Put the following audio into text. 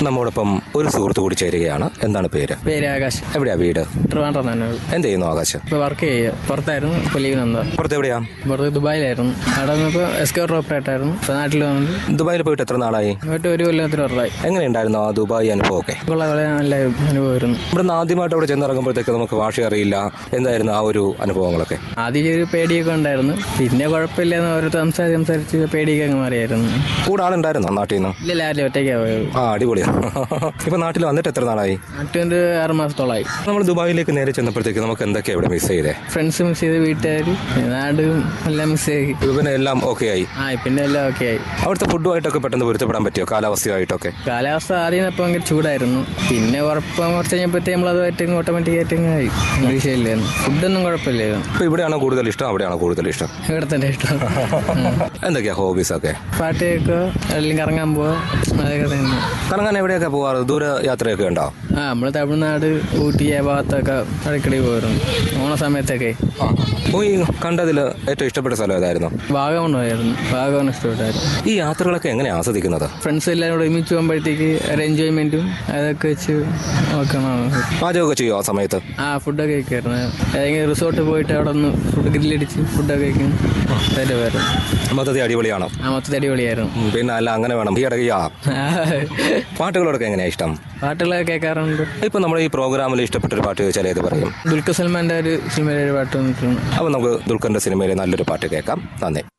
നമ്മോടൊപ്പം ഒരു സുഹൃത്ത് കൂടി ചേരുകയാണ് എന്താണ് പേര് പേര് ആകാശ് എവിടെയാ വീട് ട്രിവാൻഡ്രം തന്നെ എന്ത് ചെയ്യുന്നു ആകാശ് ഇപ്പോൾ വർക്ക് ചെയ്യുക പുറത്തായിരുന്നു ഇപ്പോൾ ലീവ് വന്നതാ പുറത്ത് എവിടെയാ പുറത്ത് ദുബായിലായിരുന്നു അവിടെ നിന്നിപ്പോൾ എസ്കോർ ഓപ്പറേറ്റർ ആയിരുന്നു ഇപ്പോൾ നാട്ടിൽ വന്നത് ദുബായിൽ പോയിട്ട് എത്ര നാളായി പോയിട്ട് ഒരു കൊല്ലത്തിന് ഉറപ്പായി എങ്ങനെയുണ്ടായിരുന്നു ആ ദുബായ് അനുഭവമൊക്കെ ഉള്ള വളരെ നല്ല അനുഭവമായിരുന്നു ഇവിടുന്ന് ആദ്യമായിട്ട് അവിടെ ചെന്നിറങ്ങുമ്പോഴത്തേക്ക് നമുക്ക് ഭാഷ അറിയില്ല എന്തായിരുന്നു ആ ഒരു അനുഭവങ്ങളൊക്കെ ആദ്യം ഒരു പേടിയൊക്കെ ഉണ്ടായിരുന്നു പിന്നെ കുഴപ്പമില്ലെന്ന് ഓരോരുത്തർ സംസാരിച്ച് സംസാരിച്ച് പേടിയൊക്കെ അങ്ങ് മാറിയായിരുന്നു കൂടെ ആളുണ്ടായിരുന്നോ നാട്ടിൽ നിന്ന് ഇല്ല ആരും ഒറ്റയ്ക്കാണ് പോയത് ആ അടിപൊളിയാണ് ഇപ്പൊ നാട്ടിൽ വന്നിട്ട് എത്ര നാളായി നാട്ടിൽ ഒരു ആറ് മാസത്തോളമായി നമ്മൾ ദുബായിലേക്ക് നേരെ ചെന്നപ്പോഴത്തേക്ക് നമുക്ക് എന്തൊക്കെയാ ഇവിടെ മിസ് ചെയ്തേ ഫ്രണ്ട്സ് മിസ് ചെയ്ത് വീട്ടുകാർ നാടും എല്ലാം മിസ് ചെയ്ത് ഇപ്പൊ പിന്നെ എല്ലാം ഓക്കെ ആയി ആ പിന്നെ എല്ലാം ഓക്കെ ആയി അവിടുത്തെ ഫുഡുമായിട്ടൊക്കെ പെട്ടെന്ന് പൊരുത്തപ്പെടാൻ പറ്റിയോ കാലാവസ്ഥയായിട്ടൊക്കെ കാലാവസ്ഥ ആദ്യം അപ്പോൾ ഭയങ്കര ചൂടായിരുന്നു പിന്നെ ഉറപ്പം കുറച്ച് കഴിഞ്ഞപ്പോഴത്തേ നമ്മളതുമായിട്ട് ഓട്ടോമാറ്റിക് ആയിട്ട് അങ്ങ് ആയി ഒരു വിഷയമില്ലായിരുന്നു ഫുഡൊന്നും കുഴപ്പമില്ലായിരുന്നു ഇപ്പൊ ഇവിടെയാണോ കൂടുതൽ ഇഷ്ടം അവിടെയാണോ കൂടുതൽ ഇഷ്ടം ഇവിടെ തന്നെ ഇഷ്ടം ഉം. എന്തൊക്കെയാ ഹോബീസ് ഒക്കെ പാട്ട് കേൾക്കുക അല്ലെങ്കിൽ കറങ്ങാൻ പോവുക അതൊക്കെ തന്നെ കറങ്ങാൻ എവിടെയൊക്കെ പോവാറ് ദൂര യാത്രയൊക്കെ ഉണ്ടോ ആ നമ്മൾ തമിഴ്നാട് ഊട്ടി ആ ഭാഗത്തൊക്കെ ഇടയ്ക്കിടെ പോയിരുന്നു ഓണ സമയത്തൊക്കെ പോയി കണ്ടതിൽ ഏറ്റവും ഇഷ്ടപ്പെട്ട സ്ഥലം ഏതായിരുന്നു വാഗമൺ പോയായിരുന്നു വാഗമൺ ഇഷ്ടപ്പെട്ടായിരുന്നു ഈ യാത്രകളൊക്കെ എങ്ങനെയാണ് ആസ്വദിക്കുന്നത് ഫ്രണ്ട്സ് എല്ലാവരും കൂടെ ഒരുമിച്ച് പോകുമ്പോഴത്തേക്ക് ഒരു എൻജോയ്മെൻറ്റും അതൊക്കെ വെച്ച് നോക്കണം പാചകമൊക്കെ ചെയ്യുമോ ആ സമയത്ത് ആ ഫുഡൊക്കെ കഴിക്കായിരുന്നു ഏതെങ്കിലും റിസോർട്ട് പോയിട്ട് അവിടെ ഒന്ന് ഫുഡ് ഗ്രില്ലടിച്ച് ഫുഡൊക്കെ കഴിക്കും അതൊക്കെ വരും മൊത്തത്തിൽ അടിപൊളിയാണോ ആ മൊത്തത്തിൽ അടിപൊളിയായിരുന്നു ഉം, പിന്നെ അല്ല അങ്ങനെ വേണം ഈ ഇടയ്ക്ക് ആ പാട്ടുകളോടൊക്കെ എങ്ങനെയാ ഇഷ്ടം പാട്ടുകളൊക്കെ കേൾക്കാറുണ്ട് ഇപ്പൊ നമ്മുടെ ഈ പ്രോഗ്രാമിൽ ഇഷ്ടപ്പെട്ട ഒരു പാട്ട് ചോദിച്ചാൽ ഏത് പറയും ദുൽഖർ സൽമാന്റെ ഒരു സിനിമയിലെ ഒരു പാട്ട് വന്നിട്ടുണ്ട് അപ്പൊ നമുക്ക് ദുൽഖറിന്റെ സിനിമയിലെ നല്ലൊരു പാട്ട് കേൾക്കാം നന്ദി